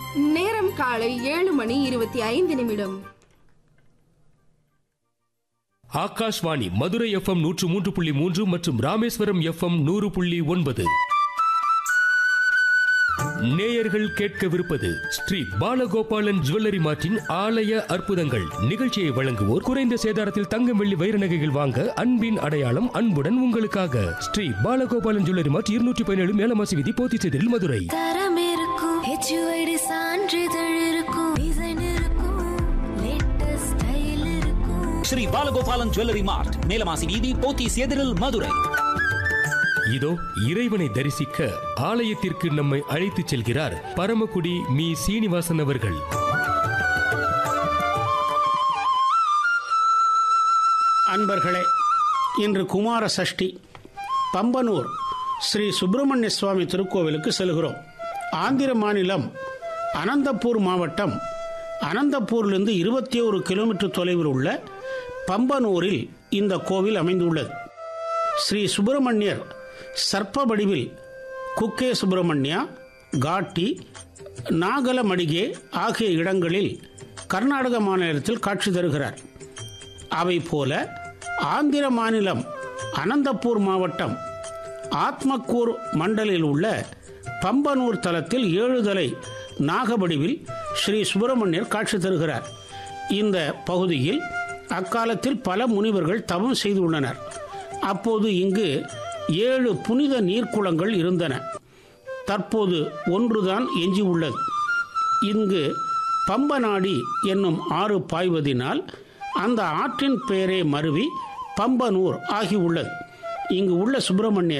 நேரம் காலை ஏழு மணி இருபத்தி ஐந்து நிமிடம் ஆகாஷ்வாணி மதுரை எஃப்எம் நூற்று மூன்று புள்ளி மூன்று மற்றும் ராமேஸ்வரம் எஃப்எம் நூறு புள்ளி ஒன்பது நேயர்கள் கேட்கவிருப்பது ஸ்ரீ பாலகோபாலன் ஜுவல்லரி மார்ட்டின் ஆலய அற்புதங்கள் நிகழ்ச்சியை வழங்குவோர் குறைந்த சேதாரத்தில் தங்கம் வெள்ளி வைர நகைகள் வாங்க அன்பின் அடையாளம் அன்புடன் உங்களுக்காக ஸ்ரீ பாலகோபாலன் ஜுவல்லரி மார்ட் இருநூற்றி பதினேழு மேலமாசி விதி போத்திச்செதில் மதுரை தரம் இருக்கும் ஹெச்யூஐடி சான்றிதழ் இருக்கும் டிசைன் இருக்கும் லேட்டஸ்ட் ஸ்டைல் இருக்கும் ஸ்ரீ பாலகோபாலன் ஜுவல்லரி மார்ட் மேலமாசி வீதி போத்தீஸ் எதிரில் மதுரை இதோ இறைவனை தரிசிக்க ஆலயத்திற்கு நம்மை அழைத்துச் செல்கிறார் பரமக்குடி மீ சீனிவாசன் அவர்கள் அன்பர்களே இன்று குமார சஷ்டி பம்பனூர் ஸ்ரீ சுப்பிரமணிய சுவாமி திருக்கோவிலுக்கு செல்கிறோம் ஆந்திர மாநிலம் அனந்தபூர் மாவட்டம் அனந்தபூரிலிருந்து இருபத்தி ஒரு கிலோமீட்டர் தொலைவில் உள்ள பம்பனூரில் இந்த கோவில் அமைந்துள்ளது ஸ்ரீ சுப்பிரமணியர் சர்ப்ப வடிவில் குக்கே சுப்பிரமணியா காட்டி நாகலமடிகே ஆகிய இடங்களில் கர்நாடக மாநிலத்தில் காட்சி தருகிறார் அவை போல ஆந்திர மாநிலம் அனந்தபூர் மாவட்டம் ஆத்மக்கூர் மண்டலில் உள்ள பம்பனூர் தலத்தில் ஏழுதலை நாகவடிவில் ஸ்ரீ சுப்பிரமணியர் காட்சி தருகிறார் இந்த பகுதியில் அக்காலத்தில் பல முனிவர்கள் தவம் செய்துள்ளனர் அப்போது இங்கு ஏழு புனித நீர்க்குளங்கள் இருந்தன தற்போது ஒன்றுதான் எஞ்சியுள்ளது இங்கு பம்பநாடி என்னும் ஆறு பாய்வதினால் அந்த ஆற்றின் பெயரே மருவி பம்பனூர் ஆகியுள்ளது இங்கு உள்ள சுப்பிரமணியர்